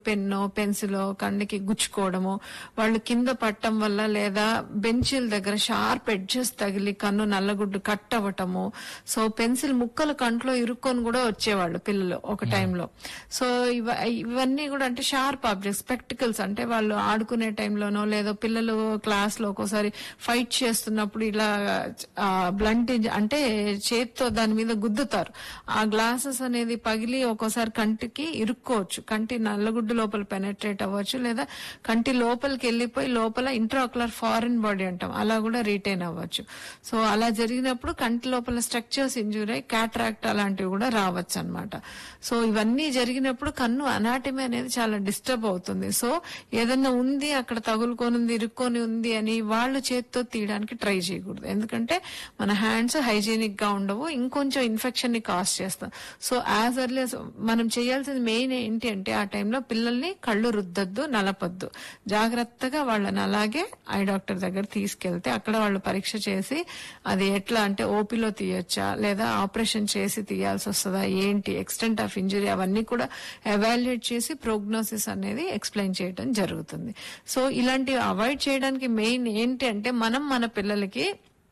పెన్నో పెన్సిలో కళ్ళకి గుచ్చుకోవడము వాళ్ళు కింద పట్టడం వల్ల లేదా బెంచీల దగ్గర షార్ప్ ఎడ్జెస్ తగిలి కన్ను నల్లగుడ్డు కట్ అవ్వటము సో పెన్సిల్ ముక్కలు కంట్లో ఇరుక్కొని కూడా వచ్చేవాళ్ళు పిల్లలు ఒక టైంలో సో ఇవ ఇవన్నీ కూడా అంటే షార్ప్ ఆబ్జెక్ట్ స్పెక్టికల్స్ అంటే వాళ్ళు ఆడుకునే టైంలోనో లేదో పిల్లలు క్లాస్ లో ఒక్కోసారి ఫైట్ చేస్తున్నప్పుడు ఇలా బ్లంట్ అంటే చేత్తో దాని మీద గుద్దుతారు ఆ గ్లాసెస్ అనేది పగిలి ఒక్కోసారి కంటికి ఇరుక్కోవచ్చు కంటి నల్లగుడ్డు లోపల పెనట్రేట్ అవ్వచ్చు లేదా కంటి లోపలికి వెళ్ళిపోయి లోపల ఇంట్రాక్యులర్ ఫారిన్ బాడీ అంటాం అలా కూడా రీటైన్ అవ్వచ్చు సో అలా జరిగినప్పుడు కంటి లోపల స్ట్రక్చర్స్ ఇంజూర్ అయ్యి క్యాట్రాక్ట్ అలాంటివి కూడా రావచ్చు అనమాట సో ఇవన్నీ జరిగినప్పుడు కన్ను అనాటమీ అనేది చాలా డిస్టర్బ్ అవుతుంది సో ఏదన్నా ఉంది అక్కడ తగులుకొని ఉంది ఇరుక్కొని ఉంది అని వాళ్ళు చేత్తో తీయడానికి ట్రై చేయకూడదు ఎందుకంటే మన హ్యాండ్స్ హైజీనిక్ గా ఉండవు ఇంకొంచెం ఇన్ఫెక్షన్ ని కాజ్ చేస్తాం సో యాజ్ ఎర్లీ మనం చేయాల్సింది మెయిన్ ఏంటి అంటే ఆ టైంలో పిల్లల్ని కళ్ళు రుద్దద్దు నలపొద్దు జాగ్రత్తగా వాళ్ళని అలాగే ఐ డాక్టర్ దగ్గర తీసుకెళ్తే అక్కడ వాళ్ళు పరీక్ష చేసి అది ఎట్లా అంటే ఓపీలో తీయొచ్చా లేదా ఆపరేషన్ చేసి తీయాల్సి వస్తుందా ఏంటి ఎక్స్టెంట్ ఆఫ్ ఇంజరీ అవన్నీ కూడా ఎవాల్యుయేట్ చేసి ప్రోగ్నోసిస్ అనేది ఎక్స్ప్లెయిన్ చేయడం జరుగుతుంది సో ఇలాంటివి అవాయిడ్ చేయడానికి మెయిన్ ఏంటి అంటే మనం మన పిల్లలకి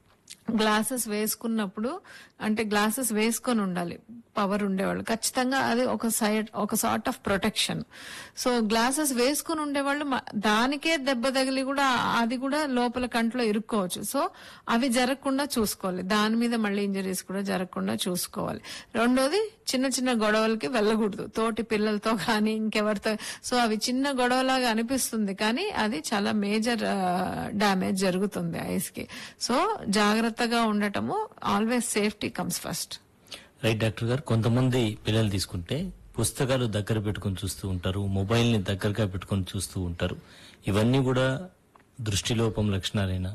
గ్లాసెస్ వేసుకున్నప్పుడు అంటే గ్లాసెస్ వేసుకొని ఉండాలి పవర్ ఉండేవాళ్ళు ఖచ్చితంగా అది ఒక సైడ్ ఒక sort of protection so glasses వేసుకుని ఉండేవాళ్ళు మ- దానికే దెబ్బ తగిలి కూడా అది కూడా లోపల కంట్లో ఇరుక్కోవచ్చు సో అవి జరగకుండా చూసుకోవాలి దాని మీద మళ్ళీ ఇంజరీస్ కూడా జరగకుండా చూసుకోవాలి రెండోది చిన్న చిన్న గొడవలకి వెళ్ళకూడదు తోటి పిల్లలతో కానీ ఇంకెవరితో సో అవి చిన్న గొడవలాగా అనిపిస్తుంది కానీ అది చాలా మేజర్ డ్యామేజ్ జరుగుతుంది ఐస్ కి సో జాగ్రత్తగా ఉండటము always safety comes first right doctor గారు కొంతమంది పిల్లలు తీసుకుంటే పుస్తకాలు దగ్గర పెట్టుకొని చూస్తూ ఉంటారు మొబైల్ ని దగ్గరగా పెట్టుకొని చూస్తూ ఉంటారు ఇవన్నీ కూడా దృష్టిలోపం లక్షణాలేనా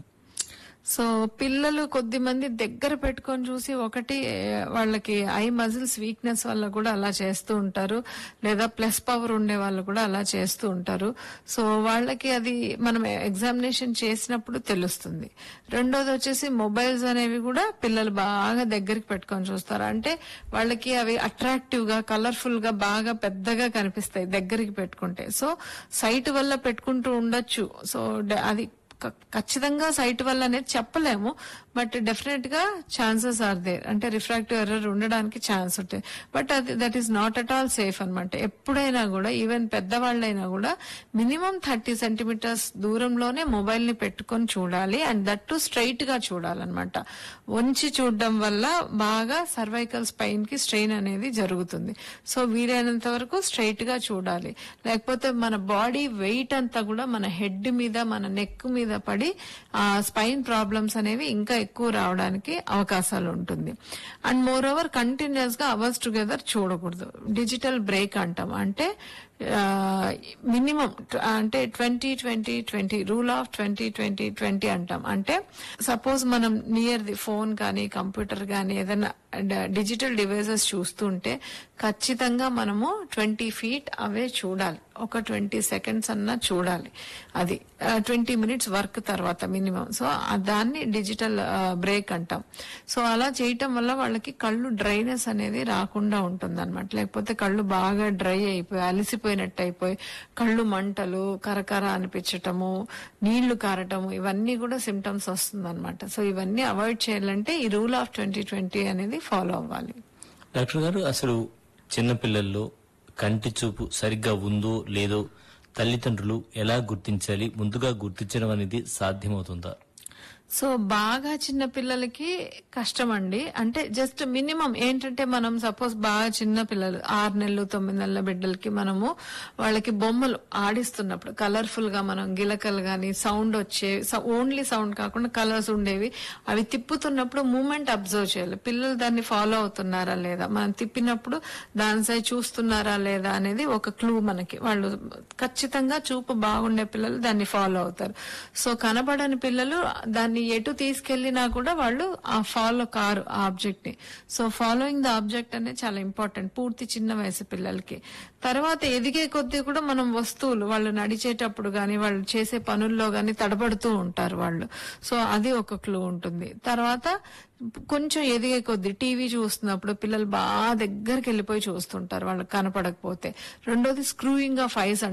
సో పిల్లలు కొద్ది మంది దగ్గర పెట్టుకొని చూసి ఒకటి ఏ, వాళ్ళకి ఐ మజిల్స్ వీక్నెస్ వల్ల కూడా అలా చేస్తూ ఉంటారు లేదా ప్లస్ పవర్ ఉండే వాళ్ళు కూడా అలా చేస్తూ ఉంటారు సో వాళ్ళకి అది మనం ఎగ్జామినేషన్ చేసినప్పుడు తెలుస్తుంది రెండోది వచ్చేసి మొబైల్స్ అనేవి కూడా పిల్లలు బాగా దగ్గరికి పెట్టుకొని చూస్తారు అంటే వాళ్ళకి అవి అట్రాక్టివ్ గా కలర్ఫుల్ గా బాగా పెద్దగా కనిపిస్తాయి దగ్గరికి పెట్టుకుంటే సో సైట్ వల్ల పెట్టుకుంటూ ఉండొచ్చు సో డ- అది క- ఖచ్చితంగా సైట్ వల్ల అనేది చెప్పలేము బట్ డెఫినెట్ గా ఛాన్సెస్ ఆర్ దేర్ అంటే రిఫ్రాక్టివ్ ఎర్రర్ ఉండడానికి ఛాన్స్ ఉంటుంది బట్ అది that is not at all safe అనమాట ఎప్పుడైనా కూడా ఈవెన్ పెద్దవాళ్ళైనా కూడా మినిమం థర్టీ సెంటీమీటర్స్ దూరంలోనే మొబైల్ ని పెట్టుకొని చూడాలి అండ్ దట్ టు స్ట్రైట్ గా చూడాలన్నమాట వంచి చూడడం వల్ల బాగా సర్వైకల్ స్పైన్ కి స్ట్రెయిన్ అనేది జరుగుతుంది సో వీలైనంత వరకు స్ట్రైట్ గా చూడాలి లేకపోతే మన బాడీ వెయిట్ అంతా కూడా మన హెడ్ మీద మన నెక్ మీద పడి ఆ స్పైన్ ప్రాబ్లమ్స్ అనేవి ఇంకా ఎక్కువ రావడానికి అవకాశాలు ఉంటుంది అండ్ మోర్ ఓవర్ కంటిన్యూస్ గా అవర్స్ టుగెదర్ చూడకూడదు డిజిటల్ బ్రేక్ అంటాం అంటే మినిమం అంటే twenty twenty twenty rule of twenty twenty twenty అంటాం అంటే సపోజ్ మనం నియర్ ది ఫోన్ కానీ కంప్యూటర్ కానీ ఏదైనా డిజిటల్ డివైజెస్ చూస్తుంటే ఖచ్చితంగా మనము ట్వంటీ ఫీట్ అవే చూడాలి ఒక ట్వంటీ సెకండ్స్ అన్నా చూడాలి అది ట్వంటీ మినిట్స్ వర్క్ తర్వాత మినిమం సో దాన్ని డిజిటల్ బ్రేక్ అంటాం సో అలా చేయటం వల్ల వాళ్ళకి కళ్ళు డ్రైనెస్ అనేది రాకుండా ఉంటుంది అనమాట లేకపోతే కళ్ళు బాగా డ్రై అయిపోయి అలసిపోయినట్టు అయిపోయి కళ్ళు మంటలు కరకర అనిపించటము నీళ్లు కారటము ఇవన్నీ కూడా సిమ్టమ్స్ వస్తుంది అనమాట సో ఇవన్నీ అవాయిడ్ చేయాలంటే ఈ రూల్ ఆఫ్ ట్వంటీ ట్వంటీ అనేది ఫాలో అవ్వాలి డాక్టర్ గారు అసలు చిన్నపిల్లల్లో కంటి చూపు సరిగ్గా ఉందో లేదో తల్లిదండ్రులు ఎలా గుర్తించాలి ముందుగా గుర్తించడం అనేది సాధ్యమవుతుందా సో బాగా చిన్న పిల్లలకి కష్టం అండి అంటే జస్ట్ మినిమం ఏంటంటే మనం సపోజ్ బాగా చిన్న పిల్లలు ఆరు నెలలు తొమ్మిది నెలల బిడ్డలకి మనము వాళ్ళకి బొమ్మలు ఆడిస్తున్నప్పుడు కలర్ఫుల్ గా మనం గిలకలు గాని సౌండ్ వచ్చే ఓన్లీ సౌండ్ కాకుండా కలర్స్ ఉండేవి అవి తిప్పుతున్నప్పుడు మూమెంట్ అబ్జర్వ్ చేయాలి పిల్లలు దాన్ని ఫాలో అవుతున్నారా లేదా మనం తిప్పినప్పుడు దాని సైడ్ చూస్తున్నారా లేదా అనేది ఒక క్లూ మనకి వాళ్ళు ఖచ్చితంగా చూపు బాగుండే పిల్లలు దాన్ని ఫాలో అవుతారు సో కనబడని పిల్లలు దాన్ని వాళ్ళని ఎటు తీసుకెళ్లినా కూడా వాళ్ళు ఆ ఫాలో కారు ఆ ఆబ్జెక్ట్ ని సో ఫాలోయింగ్ ద ఆబ్జెక్ట్ అనేది చాలా ఇంపార్టెంట్ పూర్తి చిన్న వయసు పిల్లలకి తర్వాత ఎదిగే కొద్దీ కూడా మనం వస్తువులు వాళ్ళు నడిచేటప్పుడు గాని వాళ్ళు చేసే పనుల్లో గాని తడబడుతూ ఉంటారు వాళ్ళు సో అది ఒక క్లూ ఉంటుంది తర్వాత కొంచెం ఎదిగే కొద్ది టీవీ చూస్తున్నప్పుడు పిల్లలు బాగా దగ్గరికి వెళ్ళిపోయి చూస్తుంటారు వాళ్ళకి కనపడకపోతే రెండోది స్క్రూయింగ్ ఆఫ్ ఐస్